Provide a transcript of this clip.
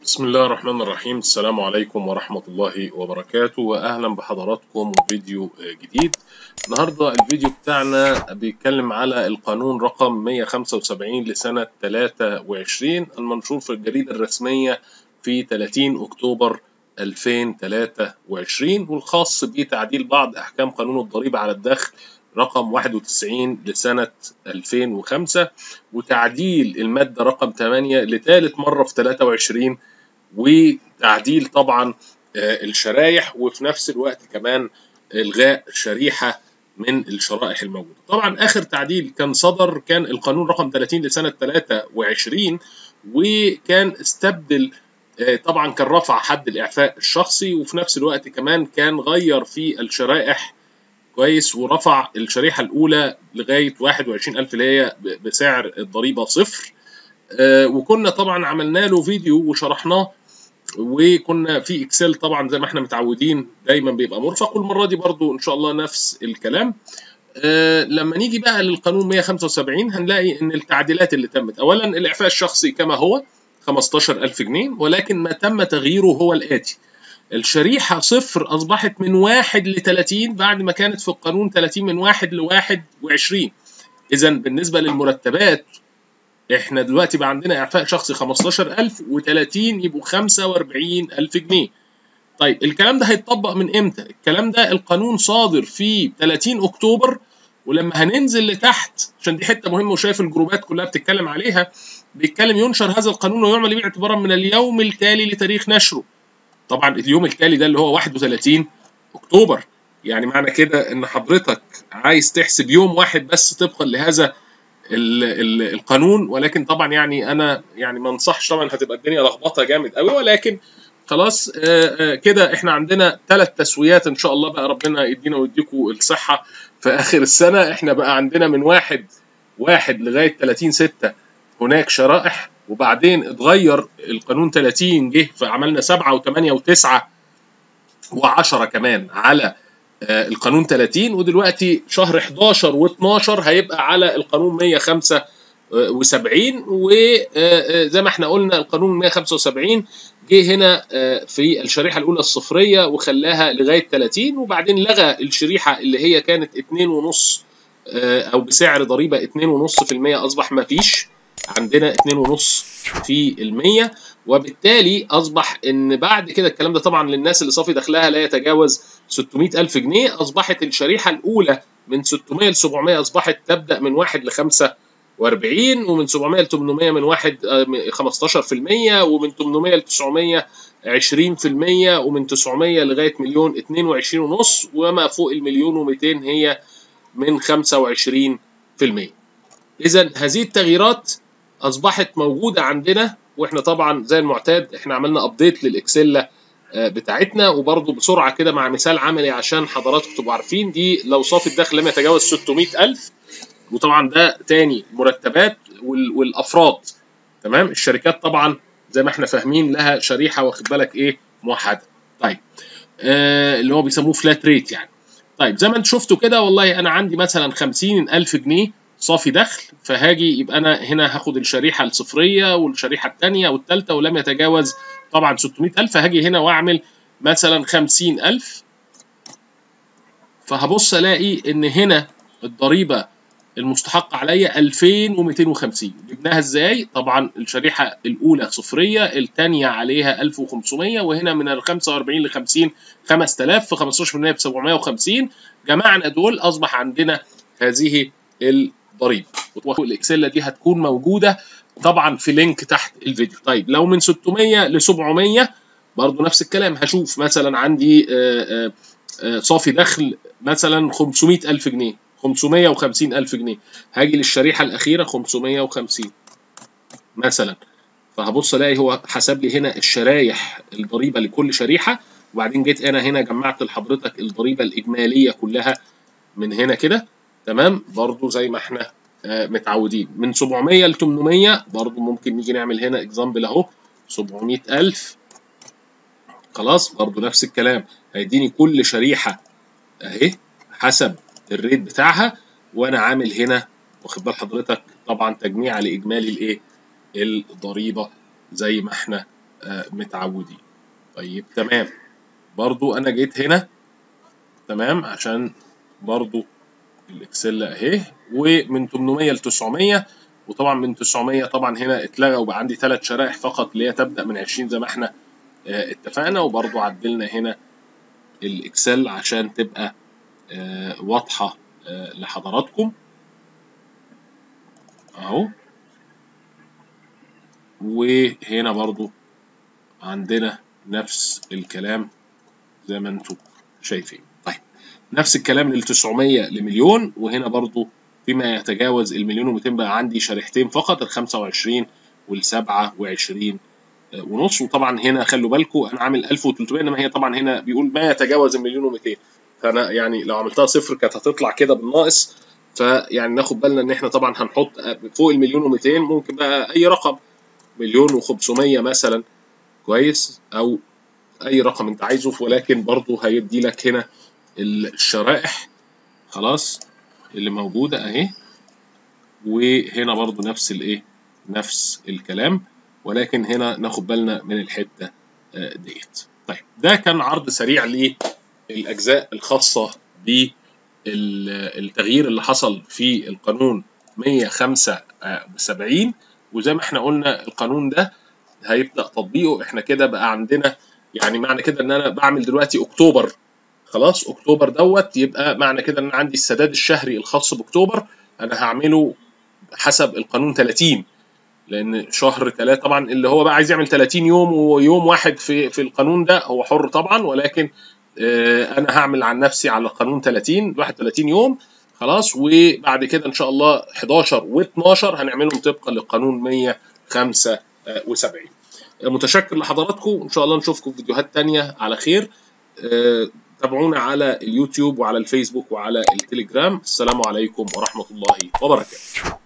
بسم الله الرحمن الرحيم السلام عليكم ورحمة الله وبركاته وأهلا بحضراتكم وفيديو جديد النهاردة الفيديو بتاعنا بيتكلم على القانون رقم 175 لسنة 23 المنشور في الجريدة الرسمية في 30 أكتوبر 2023 والخاص بتعديل بعض أحكام قانون الضريبة على الدخل رقم 91 لسنة 2005 وتعديل المادة رقم 8 لثالث مرة في 23 وتعديل طبعا الشرايح وفي نفس الوقت كمان إلغاء شريحة من الشرائح الموجودة طبعا آخر تعديل كان صدر كان القانون رقم 30 لسنة 23 وكان استبدل طبعا كان رفع حد الإعفاء الشخصي وفي نفس الوقت كمان كان غير في الشرائح كويس ورفع الشريحة الأولى لغاية 21000 اللي هي بسعر الضريبة صفر آه وكنا طبعا عملنا له فيديو وشرحناه وكنا في اكسل طبعا زي ما احنا متعودين دايما بيبقى مرفق والمره دي برضو ان شاء الله نفس الكلام آه لما نيجي بقى للقانون 175 هنلاقي ان التعديلات اللي تمت اولا الاعفاء الشخصي كما هو 15000 جنيه ولكن ما تم تغييره هو الاتي الشريحة صفر أصبحت من واحد ل 30 بعد ما كانت في القانون 30 من واحد ل 21 إذا بالنسبة للمرتبات احنا دلوقتي بقى عندنا اعفاء شخصي 15000 و30 يبقوا 45000 جنيه. طيب الكلام ده هيتطبق من امتى؟ الكلام ده القانون صادر في 30 اكتوبر ولما هننزل لتحت عشان دي حته مهمه وشايف الجروبات كلها بتتكلم عليها بيتكلم ينشر هذا القانون ويعمل به اعتبارا من اليوم التالي لتاريخ نشره. طبعا اليوم التالي ده اللي هو 31 اكتوبر يعني معنى كده ان حضرتك عايز تحسب يوم واحد بس طبقا لهذا ال ال القانون ولكن طبعا يعني انا يعني ما انصحش طبعا هتبقى الدنيا لخبطه جامد قوي ولكن خلاص كده احنا عندنا ثلاث تسويات ان شاء الله بقى ربنا يدينا ويديكم الصحه في اخر السنه احنا بقى عندنا من واحد واحد لغايه 30 6 هناك شرائح وبعدين اتغير القانون 30 جه فعملنا 7 و8 و9 و10 كمان على القانون 30 ودلوقتي شهر 11 و12 هيبقى على القانون 175 وزي ما احنا قلنا القانون 175 جه هنا في الشريحه الاولى الصفريه وخلاها لغايه 30 وبعدين لغى الشريحه اللي هي كانت 2.5 او بسعر ضريبه 2.5% اصبح ما فيش عندنا 2.5 في المية وبالتالي أصبح إن بعد كده الكلام ده طبعا للناس اللي صافي دخلها لا يتجاوز 600 ألف جنيه أصبحت الشريحة الأولى من 600 ل 700 أصبحت تبدأ من 1 ل 45 ومن 700 ل 800 من 1 15% ومن 800 ل 900 20% ومن 900 لغاية مليون 22 ونص وما فوق المليون و200 هي من 25% إذا هذه التغييرات اصبحت موجوده عندنا واحنا طبعا زي المعتاد احنا عملنا ابديت للاكسل بتاعتنا وبرده بسرعه كده مع مثال عملي عشان حضراتكم تبقوا عارفين دي لو صافي الدخل لم يتجاوز 600000 وطبعا ده تاني مرتبات والافراد تمام الشركات طبعا زي ما احنا فاهمين لها شريحه واخد بالك ايه موحده طيب آه اللي هو بيسموه فلات ريت يعني طيب زي ما انتم شفتوا كده والله انا عندي مثلا 50000 جنيه صافي دخل فهاجي يبقى انا هنا هاخد الشريحه الصفريه والشريحه الثانيه والثالثه ولم يتجاوز طبعا 600000 فهاجي هنا واعمل مثلا 50000 فهبص الاقي ان هنا الضريبه المستحقه عليا 2250 جبناها ازاي؟ طبعا الشريحه الاولى صفريه الثانيه عليها 1500 وهنا من ال 45 ل 50 5000 في 15% ب 750 جمعنا دول اصبح عندنا هذه الضريبه والاكسل دي هتكون موجوده طبعا في لينك تحت الفيديو طيب لو من 600 ل 700 برضو نفس الكلام هشوف مثلا عندي آآ آآ صافي دخل مثلا 500 ألف جنيه 550 ألف جنيه هاجي للشريحة الأخيرة 550 مثلا فهبص الاقي هو حسب لي هنا الشرايح الضريبة لكل شريحة وبعدين جيت أنا هنا جمعت لحضرتك الضريبة الإجمالية كلها من هنا كده تمام برضو زي ما احنا آه متعودين من 700 ل 800 برضو ممكن نيجي نعمل هنا اكزامبل اهو 700000 خلاص برضو نفس الكلام هيديني كل شريحة اهي حسب الريت بتاعها وانا عامل هنا واخد بال حضرتك طبعا تجميع لاجمالي الايه الضريبة زي ما احنا آه، متعودين طيب تمام برضو انا جيت هنا تمام عشان برضو الاكسل اهي ومن 800 ل 900 وطبعا من 900 طبعا هنا اتلغى وبقى عندي ثلاث شرائح فقط اللي هي تبدا من 20 زي ما احنا آه، اتفقنا وبرضو عدلنا هنا الاكسل عشان تبقى آه، واضحه آه، لحضراتكم اهو وهنا برضو عندنا نفس الكلام زي ما انتم شايفين طيب نفس الكلام لل 900 لمليون وهنا برضو فيما يتجاوز المليون و200 بقى عندي شريحتين فقط ال 25 وال 27 ونص وطبعا هنا خلوا بالكم انا عامل 1300 انما هي طبعا هنا بيقول ما يتجاوز المليون و200 فانا يعني لو عملتها صفر كانت هتطلع كده بالناقص فيعني ناخد بالنا ان احنا طبعا هنحط فوق المليون و200 ممكن بقى اي رقم مليون و500 مثلا كويس او اي رقم انت عايزه ولكن برضه هيدي لك هنا الشرائح خلاص اللي موجوده اهي وهنا برضه نفس الايه نفس الكلام ولكن هنا ناخد بالنا من الحته آه، ديت طيب ده كان عرض سريع للاجزاء الخاصه بالتغيير اللي حصل في القانون 175 وزي ما احنا قلنا القانون ده هيبدا تطبيقه احنا كده بقى عندنا يعني معنى كده ان انا بعمل دلوقتي اكتوبر خلاص اكتوبر دوت يبقى معنى كده ان عندي السداد الشهري الخاص باكتوبر انا هعمله حسب القانون 30 لان شهر 3 طبعا اللي هو بقى عايز يعمل 30 يوم ويوم واحد في في القانون ده هو حر طبعا ولكن آه، انا هعمل عن نفسي على القانون 30 31 يوم خلاص وبعد كده ان شاء الله 11 و12 هنعملهم طبقا للقانون 175 متشكر لحضراتكم ان شاء الله نشوفكم في فيديوهات تانية على خير آه، تابعونا على اليوتيوب وعلى الفيسبوك وعلى التليجرام السلام عليكم ورحمة الله وبركاته